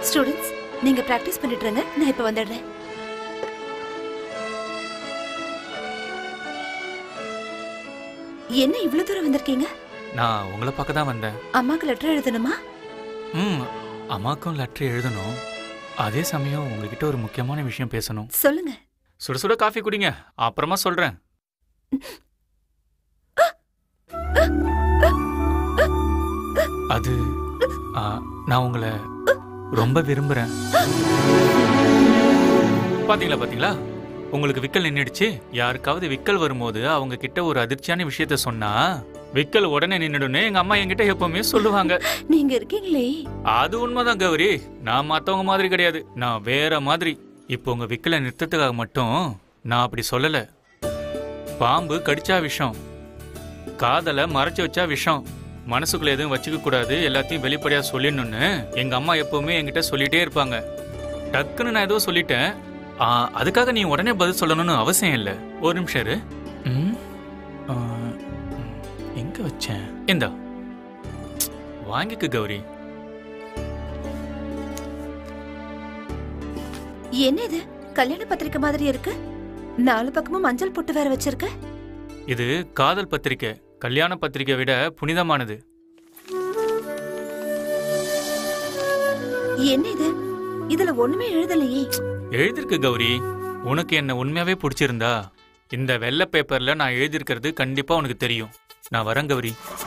students நீங்க practice பண்ணிட்டு இருங்க நான் இப்ப வந்துடுறேன் என்ன இவ்வளவு தூரம் வந்திருக்கீங்க நான் உங்களை பார்க்க தான் வந்தேன் அம்மாக்கு லெட்டர் எழுதணுமா ம் அம்மாக்கும் லெட்டர் எழுதணும் அதே சமயம் உங்ககிட்ட ஒரு முக்கியமான விஷயம் பேசணும் சொல்லுங்க சுட சுட காஃபி குடிங்க அப்புறமா சொல்றேன் அது ஆ, நான் உங்களை ரொம்ப விரும்புறேன் பாத்தீங்களா பாத்தீங்களா உங்களுக்கு விக்கல் நின்னுடுச்சு யாருக்காவது விக்கல் வரும்போது அவங்க கிட்ட ஒரு அதிர்ச்சியான விஷயத்த சொன்னா விக்கல் உடனே நின்னுடுன்னு எங்க அம்மா என்கிட்ட எப்பவுமே சொல்லுவாங்க நீங்க இருக்கீங்களே அது உண்மைதான் கௌரி நான் மத்தவங்க மாதிரி கிடையாது நான் வேற மாதிரி இப்போ உங்க விக்கலை நிறுத்தத்துக்காக மட்டும் நான் அப்படி சொல்லல பாம்பு கடிச்சா விஷம் காதலை மறைச்சு வச்சா விஷம் மனசுக்குள்ள எதுவும் வச்சுக்க கூடாது எல்லாத்தையும் வெளிப்படையா சொல்லிடணும்னு எங்க அம்மா எப்பவுமே என்கிட்ட சொல்லிட்டே இருப்பாங்க டக்குன்னு நான் ஏதோ சொல்லிட்டேன் ஆ, அதுக்காக நீ உடனே பதில் சொல்லணும்னு அவசியம் இல்லை ஒரு நிமிஷம் இரு ம், ஆ, ம், எங்க வச்சேன் இந்தா வாங்கிக்க கௌரி என்ன இது கல்யாண பத்திரிக்கை மாதிரி இருக்கு நாலு பக்கமும் மஞ்சள் பொட்டு வேற வச்சிருக்க இது காதல் பத்திரிக்கை கல்யாண பத்திரிக்கை விட புனிதமானது என்ன இது இதுல ஒண்ணுமே எழுதலையே எழுதிருக்கு கௌரி உனக்கு என்ன உண்மையாவே பிடிச்சிருந்தா இந்த வெள்ளை பேப்பர்ல நான் எழுதியிருக்கிறது கண்டிப்பா உனக்கு தெரியும் நான் வரேன் கௌரி